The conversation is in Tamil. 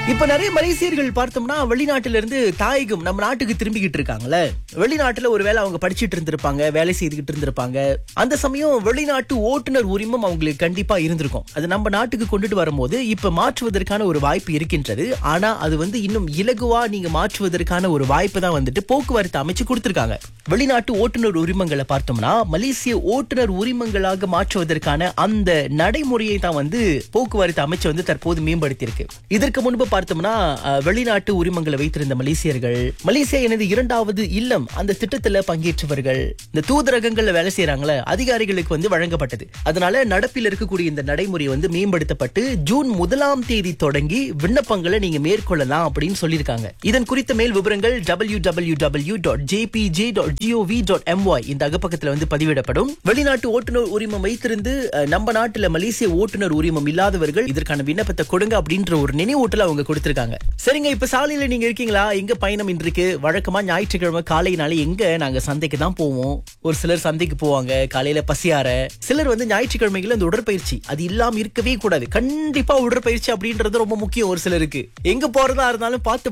இப்ப நிறைய மலேசியர்கள் பார்த்தோம்னா வெளிநாட்டுல இருந்து தாயகம் நம்ம நாட்டுக்கு திரும்பிக்கிட்டு இருக்காங்கல்ல வெளிநாட்டுல ஒருவேளை அவங்க படிச்சிட்டு இருந்திருப்பாங்க வேலை செய்துகிட்டு இருந்திருப்பாங்க அந்த சமயம் வெளிநாட்டு ஓட்டுநர் உரிமம் அவங்களுக்கு கண்டிப்பா இருந்திருக்கும் அது நம்ம நாட்டுக்கு கொண்டுட்டு வரும்போது இப்ப மாற்றுவதற்கான ஒரு வாய்ப்பு இருக்கின்றது ஆனா அது வந்து இன்னும் இலகுவா நீங்க மாற்றுவதற்கான ஒரு வாய்ப்பு தான் வந்துட்டு போக்குவரத்து அமைச்சு கொடுத்திருக்காங்க வெளிநாட்டு ஓட்டுநர் உரிமங்களை பார்த்தோம்னா மலேசிய ஓட்டுநர் உரிமங்களாக மாற்றுவதற்கான அந்த நடைமுறையை தான் வந்து போக்குவரத்து அமைச்சு வந்து தற்போது மேம்படுத்தியிருக்கு இதற்கு முன்பு பார்த்தோம்னா அஹ், வெளிநாட்டு உரிமங்களை வைத்திருந்த மலேசியர்கள் மலேசியா எனது இரண்டாவது இல்லம் அந்த திட்டத்துல பங்கேற்றவர்கள் இந்த தூதரகங்கள்ல வேலை செய்யறாங்களே அதிகாரிகளுக்கு வந்து வழங்கப்பட்டது அதனால நடப்பில் இருக்கக்கூடிய இந்த நடைமுறை வந்து மேம்படுத்தப்பட்டு ஜூன் முதலாம் தேதி தொடங்கி விண்ணப்பங்களை நீங்க மேற்கொள்ளலாம் அப்படின்னு சொல்லியிருக்காங்க இதன் குறித்த மேல் விவரங்கள் W W W dot JPJ dot GOV dot MY இந்த அகப்பக்கத்துல வந்து பதிவிடப்படும் வெளிநாட்டு ஓட்டுநர் உரிமம் வைத்திருந்து அஹ், நம்ம நாட்டுல மலேசிய ஓட்டுநர் உரிமம் இல்லாதவர்கள் இதற்கான விண்ணப்பத்தை கொடுங்க அப்படின்ற ஒரு நினைவூட்டல அவங்க கொடுத்திருக்காங்க சரிங்க இப்ப சாலையில நீங்க இருக்கீங்களா எங்க பயணம் இன்றைக்கு வழக்கமா ஞாயிற்றுக்கிழமை காலையினால எங்க நாங்க சந்தைக்கு தான் போவோம் ஒரு சிலர் சந்தைக்கு போவாங்க காலையில பசியார சிலர் வந்து ஞாயிற்றுக்கிழமைகள் இந்த உடற்பயிற்சி அது இல்லாம இருக்கவே கூடாது கண்டிப்பா உடற்பயிற்சி அப்படின்றது ரொம்ப முக்கியம் ஒரு சிலருக்கு எங்க போறதா இருந்தாலும் பார்த்து